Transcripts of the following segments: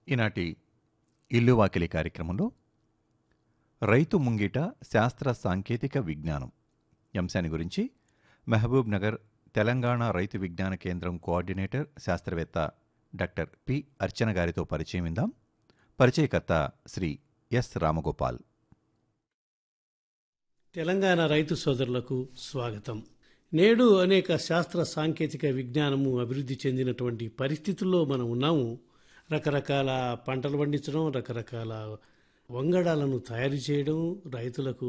ఈనాటి ఇల్లు వాకిలి కార్యక్రమంలో రైతు ముంగిట శాస్త్ర సాంకేతిక విజ్ఞానం ఈ అంశాన్ని గురించి మహబూబ్ నగర్ తెలంగాణ రైతు విజ్ఞాన కేంద్రం కోఆర్డినేటర్ శాస్త్రవేత్త డాక్టర్ పి అర్చన గారితో పరిచయం విందాం పరిచయకర్త శ్రీ ఎస్ రామగోపాల్ తెలంగాణ రైతు సోదరులకు స్వాగతం నేడు అనేక శాస్త్ర సాంకేతిక విజ్ఞానము అభివృద్ధి చెందినటువంటి పరిస్థితుల్లో మనం ఉన్నాము రకరకాల పంటలు పండించడం రకరకాల వంగడాలను తయారు చేయడం రైతులకు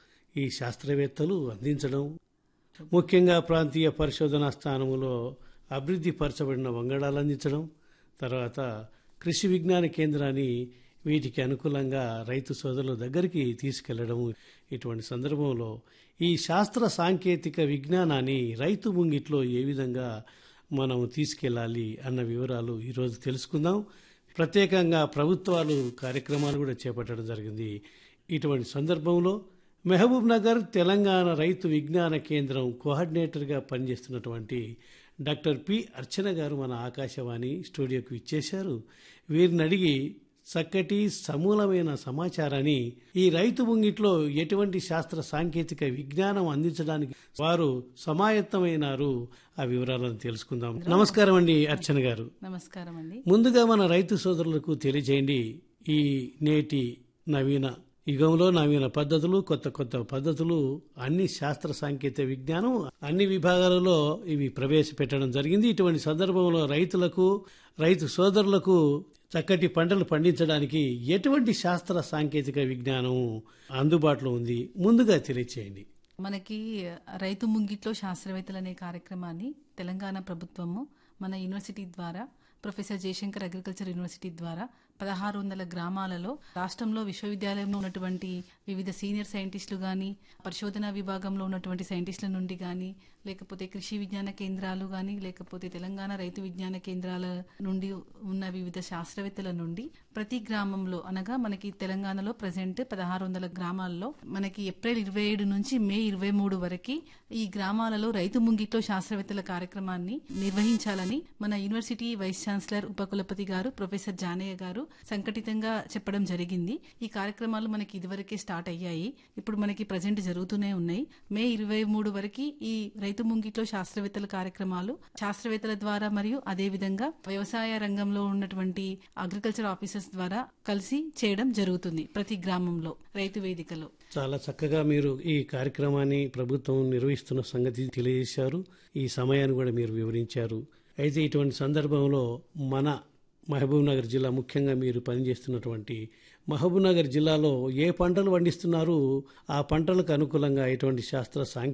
ఈ శాస్త్రవేత్తలు అందించడం ముఖ్యంగా ప్రాంతీయ పరిశోధనా స్థానములో అభివృద్ధి పరచబడిన వంగడాలు అందించడం తర్వాత కృషి విజ్ఞాన కేంద్రాన్ని వీటికి అనుకూలంగా రైతు సోదరుల దగ్గరికి తీసుకెళ్లడం ఇటువంటి సందర్భంలో ఈ శాస్త్ర సాంకేతిక విజ్ఞానాన్ని రైతు ముంగిట్లో ఏ విధంగా మనం తీసుకెళ్ళాలి అన్న వివరాలు ఈరోజు తెలుసుకుందాం ప్రత్యేకంగా ప్రభుత్వాలు కార్యక్రమాలు కూడా చేపట్టడం జరిగింది ఇటువంటి సందర్భంలో మహబూబ్ నగర్ తెలంగాణ రైతు విజ్ఞాన కేంద్రం కోఆర్డినేటర్గా పనిచేస్తున్నటువంటి డాక్టర్ పి అర్చన గారు మన ఆకాశవాణి స్టూడియోకి ఇచ్చేశారు వీరిని అడిగి చక్కటి సమూలమైన సమాచారాన్ని ఈ రైతు ముంగిట్లో ఎటువంటి శాస్త్ర సాంకేతిక విజ్ఞానం అందించడానికి వారు సమాయత్తమైనారు ఆ వివరాలను తెలుసుకుందాం నమస్కారం అండి అర్చన గారు నమస్కారం అండి ముందుగా మన రైతు సోదరులకు తెలియజేయండి ఈ నేటి నవీన యుగంలో నవీన పద్ధతులు కొత్త కొత్త పద్ధతులు అన్ని శాస్త్ర సాంకేతిక విజ్ఞానం అన్ని విభాగాలలో ఇవి ప్రవేశపెట్టడం జరిగింది ఇటువంటి సందర్భంలో రైతులకు రైతు సోదరులకు చక్కటి పంటలు పండించడానికి ఎటువంటి శాస్త్ర సాంకేతిక విజ్ఞానం అందుబాటులో ఉంది ముందుగా తెలియచేయండి మనకి రైతు ముంగిట్లో శాస్త్రవేత్తలు అనే కార్యక్రమాన్ని తెలంగాణ ప్రభుత్వము మన యూనివర్సిటీ ద్వారా ప్రొఫెసర్ జయశంకర్ అగ్రికల్చర్ యూనివర్సిటీ ద్వారా పదహారు వందల గ్రామాలలో రాష్ట్రంలో విశ్వవిద్యాలయంలో ఉన్నటువంటి వివిధ సీనియర్ సైంటిస్టులు కానీ పరిశోధనా విభాగంలో ఉన్నటువంటి సైంటిస్టుల నుండి కానీ లేకపోతే కృషి విజ్ఞాన కేంద్రాలు కానీ లేకపోతే తెలంగాణ రైతు విజ్ఞాన కేంద్రాల నుండి ఉన్న వివిధ శాస్త్రవేత్తల నుండి ప్రతి గ్రామంలో అనగా మనకి తెలంగాణలో ప్రజెంట్ పదహారు వందల గ్రామాల్లో మనకి ఏప్రిల్ ఇరవై ఏడు నుంచి మే ఇరవై మూడు వరకు ఈ గ్రామాలలో రైతు ముంగిట్లో శాస్త్రవేత్తల కార్యక్రమాన్ని నిర్వహించాలని మన యూనివర్సిటీ వైస్ ఛాన్సలర్ ఉపకులపతి గారు ప్రొఫెసర్ జానయ్య గారు సంఘటితంగా చెప్పడం జరిగింది ఈ కార్యక్రమాలు మనకి ఇదివరకే స్టార్ట్ అయ్యాయి ఇప్పుడు మనకి ప్రజెంట్ జరుగుతూనే ఉన్నాయి మే ఇరవై మూడు వరకు ఈ రైతు ముంగిట్లో శాస్త్రవేత్తల కార్యక్రమాలు శాస్త్రవేత్తల ద్వారా మరియు అదే విధంగా వ్యవసాయ రంగంలో ఉన్నటువంటి అగ్రికల్చర్ ఆఫీసర్స్ ద్వారా కలిసి చేయడం జరుగుతుంది ప్రతి గ్రామంలో రైతు వేదికలో చాలా చక్కగా మీరు ఈ కార్యక్రమాన్ని ప్రభుత్వం నిర్వహిస్తున్న సంగతి తెలియజేశారు ఈ సమయాన్ని కూడా మీరు వివరించారు అయితే ఇటువంటి సందర్భంలో మన మహబూబ్ నగర్ జిల్లా ముఖ్యంగా మీరు పనిచేస్తున్నటువంటి మహబూబ్ నగర్ జిల్లాలో ఏ పంటలు పండిస్తున్నారు ఆ పంటలకు అనుకూలంగా ఎటువంటి శాస్త్ర సాంకేతిక